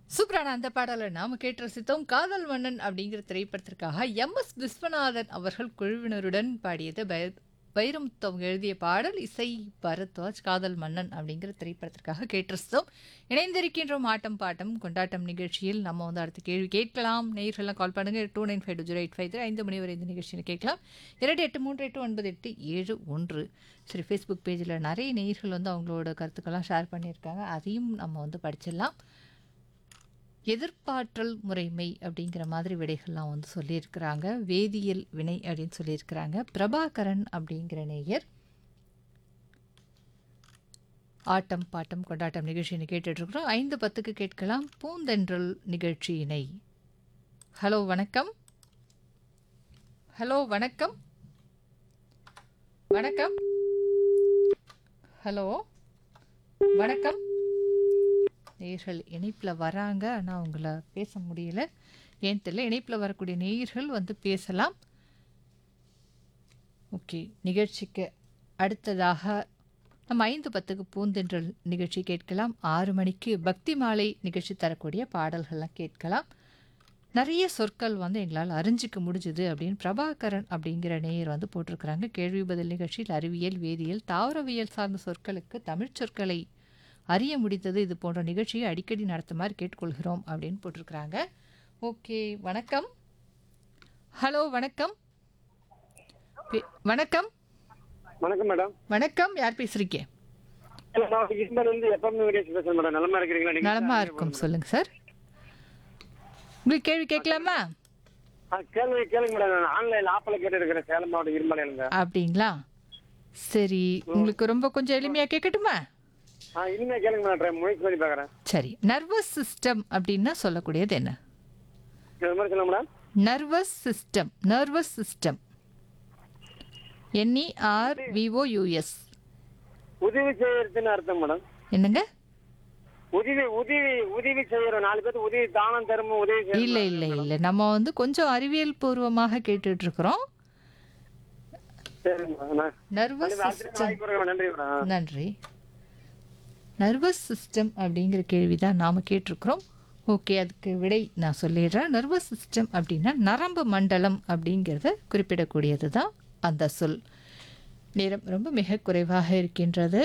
சூப்பரான அந்த பாடலை நாம கேட்டு ரசித்தோம் காதல் மன்னன் அப்படிங்கிற திரைப்படத்திற்காக எம் எஸ் விஸ்வநாதன் அவர்கள் குழுவினருடன் பாடியது பய- வைரமுத்து அவங்க எழுதிய பாடல் இசை பரத்வாஜ் காதல் மன்னன் அப்படிங்கிற திரைப்படத்திற்காக கேட்டு ரசித்தோம் இணைந்திருக்கின்றோம் ஆட்டம் பாட்டம் கொண்டாட்டம் நிகழ்ச்சியில் நம்ம வந்து அடுத்த கேள்வி கேட்கலாம் நேயர்கள்லாம் கால் பண்ணுங்க two nine five two zero eight five three ஐந்து மணி வரை இந்த நிகழ்ச்சியில் கேட்கலாம் இரண்டு எட்டு மூன்று எட்டு ஒன்பது எட்டு ஏழு ஒன்று சரி ஃபேஸ்புக் பேஜில் நிறைய நேயர்கள் வந்து அவங்களோட கருத்துக்கள்லாம் ஷேர் பண்ணியிருக்காங்க அதையும் நம்ம வந்து படிச்சிடலாம் எதிர்ப்பாற்றல் முறைமை அப்படிங்கிற மாதிரி விடைகள்லாம் வந்து சொல்லியிருக்கிறாங்க வேதியியல் வினை அப்படின்னு சொல்லியிருக்கிறாங்க பிரபாகரன் அப்படிங்கிற நேயர் ஆட்டம் பாட்டம் கொண்டாட்டம் நிகழ்ச்சியினை கேட்டுட்ருக்குறோம் ஐந்து பத்துக்கு கேட்கலாம் பூந்தென்றல் நிகழ்ச்சியினை ஹலோ வணக்கம் ஹலோ வணக்கம் வணக்கம் ஹலோ வணக்கம் நேயர்கள் இணைப்பில் வராங்க ஆனால் அவங்கள பேச முடியல ஏன் தெரியல இணைப்பில் வரக்கூடிய நேயர்கள் வந்து பேசலாம் ஓகே நிகழ்ச்சிக்கு அடுத்ததாக நம்ம ஐந்து பத்துக்கு பூந்தென்றல் நிகழ்ச்சி கேட்கலாம் ஆறு மணிக்கு பக்தி மாலை நிகழ்ச்சி தரக்கூடிய பாடல்கள்லாம் கேட்கலாம் நிறைய சொற்கள் வந்து எங்களால் அறிஞ்சிக்க முடிஞ்சுது அப்படின்னு பிரபாகரன் அப்படிங்கிற நேயர் வந்து போட்டிருக்கிறாங்க கேள்வி பதில் நிகழ்ச்சியில் அறிவியல் வேதியியல் தாவரவியல் சார்ந்த சொற்களுக்கு தமிழ் சொற்களை அறிய முடிந்தது இது போன்ற நிகழ்ச்சியை அடிக்கடி நடத்துமாறு கேட்டுக்கொள்கிறோம் அப்படின்னு போட்டிருக்கிறாங்க ஓகே வணக்கம் ஹலோ வணக்கம் பே- வணக்கம் வணக்கம் மேடம் வணக்கம் யார் பேசுறீங்க நான் இஸ்மான் வந்து எப்பவுமே வீடியோஸ் பேசுறேன் மேடம் நலமா இருக்கிறீங்களா நீங்க நலமா இருக்கும் சொல்லுங்க சார் உங்களுக்கு கேள்வி கேட்கலாமா ஆ, கேளுங்க கேளுங்க மேடம் நான் ஆன்லைன் ஆப்பில் கேட்டு இருக்கிறேன் சேலம் மாவட்டம் இருமலைங்க அப்படிங்களா சரி உங்களுக்கு ரொம்ப கொஞ்சம் எளிமையாக கேட்கட்டுமா ஆ இனிமே கேளுங்க மேடம் ட்ரை முயற்சி பண்ணி பார்க்குறேன் சரி நர்வஸ் சிஸ்டம் அப்படின்னா சொல்லக்கூடியது என்ன இது மாதிரி சொல்ல madam nervous system nervous system N E R V O U S உதவி செய்யறதுன்னு அர்த்தம் மேடம் என்னங்க உதவி உதவி உதவி செய்யறோம் நாலு பேருக்கு உதவி தானம் தரும உதவி செய்யறோம் இல்லை இல்லை இல்லை நம்ம வந்து கொஞ்சம் அறிவியல் பூர்வமாக கேட்டுட்டு இருக்கிறோம் சரிங்க மேடம் நான் நர்வஸ் அடுத்த சிஸ்டம் வாய்ப்பு கொடுங்க நன்றி மேடம் நன்றி நர்வஸ் சிஸ்டம் அப்படிங்கிற கேள்வி தான் நாம் கேட்டிருக்கிறோம் ஓகே அதுக்கு விடை நான் சொல்லிடுறேன் நர்வஸ் சிஸ்டம் அப்படின்னா நரம்பு மண்டலம் அப்படிங்கிறத குறிப்பிடக்கூடியது தான் அந்த சொல் நேரம் ரொம்ப மிக குறைவாக இருக்கின்றது